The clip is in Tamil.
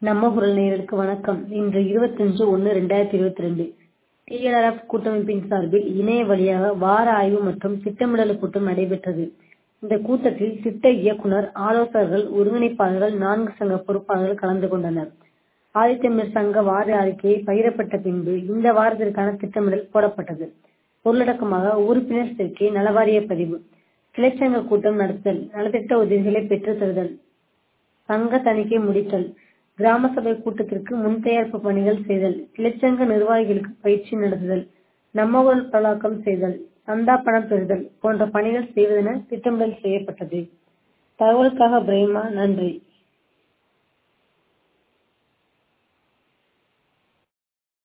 நம்ம குரல் நேயர்களுக்கு வணக்கம் இன்று இருபத்தஞ்சு ஒன்று ரெண்டாயிரத்தி இருபத்தி ரெண்டு டிஎல்ஆர்எஃப் கூட்டமைப்பின் சார்பில் இணைய வழியாக வார ஆய்வு மற்றும் திட்டமிடல் கூட்டம் நடைபெற்றது இந்த கூட்டத்தில் திட்ட இயக்குனர் ஆலோசகர்கள் ஒருங்கிணைப்பாளர்கள் நான்கு சங்க பொறுப்பாளர்கள் கலந்து கொண்டனர் ஆதித்தமிழர் சங்க வார அறிக்கையை பகிரப்பட்ட பின்பு இந்த வாரத்திற்கான திட்டமிடல் போடப்பட்டது பொருளடக்கமாக உறுப்பினர் சேர்க்கை நலவாரிய பதிவு கிளைச்சங்க கூட்டம் நடத்துதல் நலத்திட்ட உதவிகளை பெற்றுத் தருதல் சங்க தணிக்கை முடித்தல் கிராம சபை கூட்டத்திற்கு முன் தயாரிப்பு பணிகள் செய்தல் கிளைச்சங்க நிர்வாகிகளுக்கு பயிற்சி நடத்துதல் நம்ம குரல் பரவலாக்கம் செய்தல் சந்தா பணம் பெறுதல் போன்ற பணிகள் செய்வதென திட்டமிடல் செய்யப்பட்டது தகவலுக்காக பிரேமா நன்றி